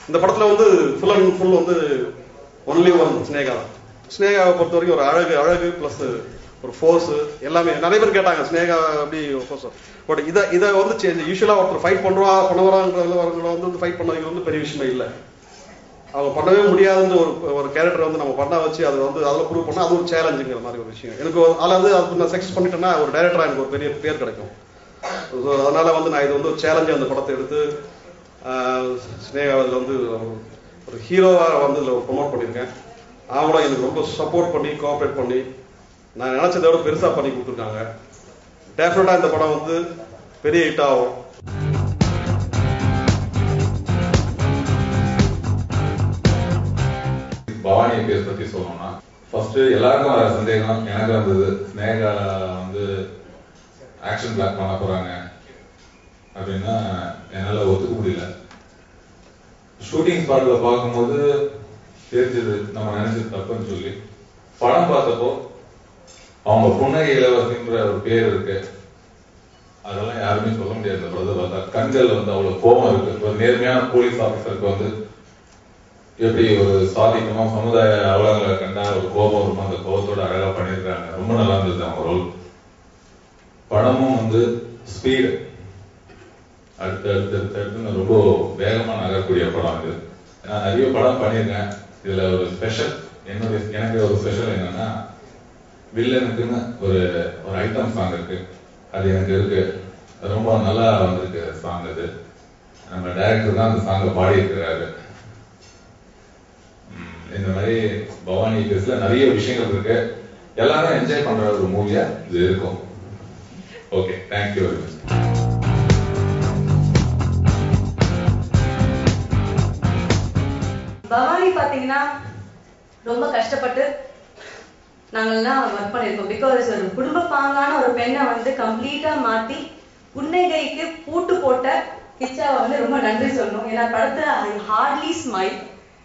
இந்த படத்துல வந்து ஃபுல் அண்ட் ஃபுல் வந்து ஒன்லி ஒன் ஸ்னேகா தான் ஸ்னேகாவை பொறுத்த வரைக்கும் ஒரு அழகு அழகு ப்ளஸ் ஒரு ஃபோர்ஸ் எல்லாமே நிறைய பேர் கேட்டாங்க ஸ்னேகா அப்படி ஃபோர்ஸ் பட் இதை இதை வந்து சேஞ்ச் யூஸ்வலாக ஒருத்தர் ஃபைட் பண்ணுவா பண்ண வராங்கிறதுல வரவங்கள வந்து ஃபைட் பண்ணதுக்கு வந்து பெரிய விஷயமே இல்லை அவங்க பண்ணவே முடியாதுன்ற ஒரு ஒரு கேரக்டர் வந்து நம்ம பண்ண வச்சு அதை வந்து அதில் ப்ரூவ் பண்ணால் அது ஒரு சேலஞ்சுங்கிற மாதிரி ஒரு விஷயம் எனக்கு ஒரு- அதில் வந்து அது நான் சக்ஸஸ் பண்ணிட்டேன்னா ஒரு டைரக்டராக எனக்கு ஒரு பெரிய பேர் கிடைக்கும் ஸோ அதனால வந்து நான் இது வந்து ஒரு சேலஞ்சு அந்த படத்தை எடுத்து ஆஹ், ஸ்னேகா அதில் வந்து ஒரு- ஒரு ஹீரோவாக வந்து இதில் ப்ரொமோட் பண்ணியிருக்கேன் அவங்களும் எனக்கு ரொம்ப சப்போர்ட் பண்ணி கோஆப்ரேட் பண்ணி நான் நினச்சதை விட பெருசாக பண்ணி கொடுத்துருக்காங்க டெஃபினட்டாக இந்த படம் வந்து பெரிய ஹிட் ஆகும் பவானி கேஸ் பத்தி சொல்லணும்னா ஃபர்ஸ்ட் எல்லாருக்கும் வர சந்தேகம் எனக்கு வந்தது ஸ்னேகா வந்து ஆக்ஷன் பிளாக் பண்ண போறாங்க அப்படின்னா என்னால ஒத்துக்க முடியல ஷூட்டிங் ஸ்பாட்ல பார்க்கும்போது தெரிஞ்சது நம்ம நினைச்சது தப்புன்னு சொல்லி படம் பார்த்தப்போ அவங்க புன்னகை இளவரசின்ற ஒரு பேர் இருக்கு அதெல்லாம் யாருமே சொல்ல முடியாது இந்த படத்தை பார்த்தா கண்கள் வந்து அவ்வளவு கோபம் இருக்கு ஒரு நேர்மையான போலீஸ் ஆபீசருக்கு வந்து எப்படி ஒரு சாதிக்கணும் சமுதாய அவலங்களை கண்டா ஒரு கோபம் இருக்கும் அந்த கோபத்தோட அழகா பண்ணியிருக்காங்க ரொம்ப நல்லா இருந்தது அவங்க ரோல் படமும் வந்து ஸ்பீடு அடுத்து அடுத்து அடுத்து அடுத்து ரொம்ப வேகமா நகரக்கூடிய படம் இது நான் நிறைய படம் பண்ணியிருக்கேன் இதுல ஒரு ஸ்பெஷல் என்னுடைய எனக்கு ஒரு ஸ்பெஷல் என்னன்னா வில்லனுக்குன்னு ஒரு ஒரு ஐட்டம் சாங் இருக்கு அது எனக்கு இருக்கு அது ரொம்ப நல்லா வந்திருக்கு சாங் அது நம்ம டைரக்டர் தான் அந்த சாங்கை பாடி இருக்கிறாரு ம், இந்த மாதிரி பவானி கேஸ்ல நிறைய விஷயங்கள் இருக்கு எல்லாரும் என்ஜாய் பண்ற ஒரு மூவியா இது இருக்கும் okay thank you very much Bhavani பாத்தீங்கன்னா ரொம்ப கஷ்டப்பட்டு நாங்கள்லாம் ஒர்க் பண்ணியிருக்கோம் பிகாஸ் ஒரு குடும்ப பாங்கான ஒரு பெண்ணை வந்து கம்ப்ளீட்டா மாத்தி புன்னகைக்கு பூட்டு போட்ட கிச்சாவை வந்து ரொம்ப நன்றி சொல்லணும் ஏன்னா படத்துல ஐ ஹார்ட்லி ஸ்மைல்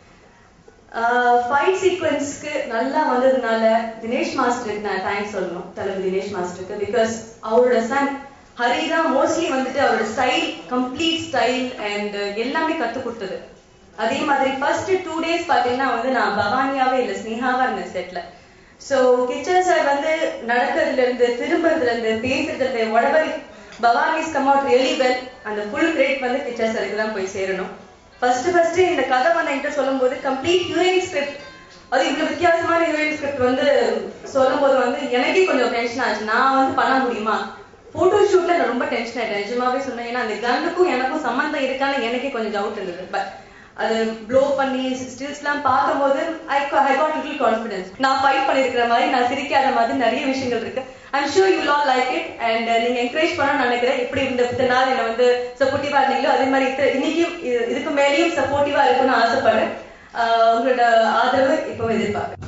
ஃபைட் சீக்வன்ஸ்க்கு நல்லா வந்ததுனால தினேஷ் மாஸ்டருக்கு நான் தேங்க்ஸ் சொல்லணும் தளபதி தினேஷ் மாஸ்டருக்கு பிகாஸ் அவரோட சன் ஹரி தான் மோஸ்ட்லி வந்துட்டு அவரோட ஸ்டைல் கம்ப்ளீட் ஸ்டைல் அண்ட் எல்லாமே கத்து கொடுத்தது அதே மாதிரி ஃபர்ஸ்ட் டூ டேஸ் பாத்தீங்கன்னா வந்து நான் பவானியாவே இல்லை ஸ்னேகாவா இருந்தேன் செட்ல ஸோ கிச்சன் சார் வந்து நடக்கிறதுல இருந்து திரும்புறதுல இருந்து பேசுறதுல இருந்து whatever Bhavani's come out really well அந்த ஃபுல் கிரேட் வந்து கிச்சன் சாருக்கு தான் போய் சேரணும் ஃபர்ஸ்ட் ஃபர்ஸ்ட் இந்த கதை வந்து என்கிட்ட சொல்லும்போது கம்ப்ளீட் ஹீரோயின் ஸ்கிரிப்ட் அது இவ்வளவு வித்தியாசமான ஹீரோயின் ஸ்கிரிப்ட் வந்து சொல்லும்போது வந்து எனக்கே கொஞ்சம் டென்ஷன் ஆச்சு நான் வந்து பண்ண முடியுமா போட்டோ ஷூட்ல நான் ரொம்ப டென்ஷன் ஆயிட்டேன் நிஜமாவே சொன்னேன் ஏன்னா அந்த கன்னுக்கும் எனக்கும் சம்மந்தம் இருக்கான்னு எனக்கே கொஞ்சம் டவுட் இருந்தது பட் அது ப்ளோ பண்ணி ஸ்டில்ஸ்லாம் பார்க்கும்போது I I got little confidence நான் ஃபைட் பண்ணியிருக்கிற மாதிரி நான் சிரிக்காத மாதிரி நிறைய விஷயங்கள் இருக்கு I'm sure you all like it and நீங்க என்கரேஜ் பண்ணணும்னு நினைக்கிறேன் எப்படி இந்த இத்தனை நாள் என்னை வந்து சப்போர்ட்டிவா இருந்தீங்களோ அதே மாதிரி இத்த- இன்னைக்கும் இது- இதுக்கு மேலேயும் சப்போர்ட்டிவா இருக்கணும்னு ஆசைப்படுறேன் ஆஹ் உங்களோட ஆதரவு இப்போ எதிர்பார்க்கிறேன்